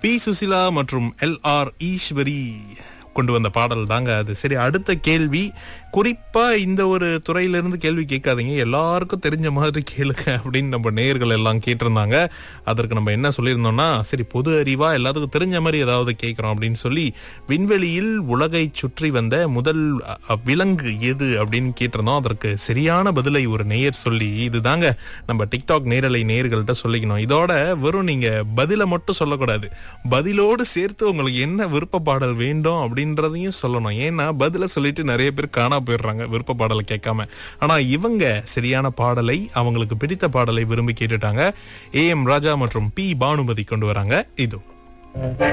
B Susheela மற்றும் L R Eswari கொண்டு வந்த பாடல் தாங்க அது சரி அடுத்த கேள்வி குறிப்பா இந்த ஒரு துறையிலிருந்து கேள்வி கேட்காதீங்க எல்லாருக்கும் தெரிஞ்ச மாதிரி கேளுங்க அப்படின்னு நம்ம நேயர்கள் எல்லாம் கேட்டிருந்தாங்க அதற்கு நம்ம என்ன சொல்லியிருந்தோம்னா சரி பொது அறிவா எல்லாத்துக்கும் தெரிஞ்ச மாதிரி ஏதாவது கேட்கிறோம் அப்படின்னு சொல்லி விண்வெளியில் உலகை சுற்றி வந்த முதல் அ, அ, விலங்கு எது அப்படின்னு கேட்டிருந்தோம் அதற்கு சரியான பதிலை ஒரு நேயர் சொல்லி இதுதாங்க நம்ம டிக்டாக் நேரலை நேயர்கள்ட்ட சொல்லிக்கணும் இதோட வெறும் நீங்க பதிலை மட்டும் சொல்லக்கூடாது பதிலோடு சேர்த்து உங்களுக்கு என்ன விருப்ப பாடல் வேண்டும் அப்படின்றதையும் சொல்லணும் ஏன்னா பதில சொல்லிட்டு நிறைய பேர் காணா போயிடுறாங்க விருப்ப பாடலை கேட்காம ஆனா இவங்க சரியான பாடலை அவங்களுக்கு பிடித்த பாடலை விரும்பி கேட்டுட்டாங்க ஏ எம் ராஜா மற்றும் பி பானுமதி கொண்டு வராங்க இது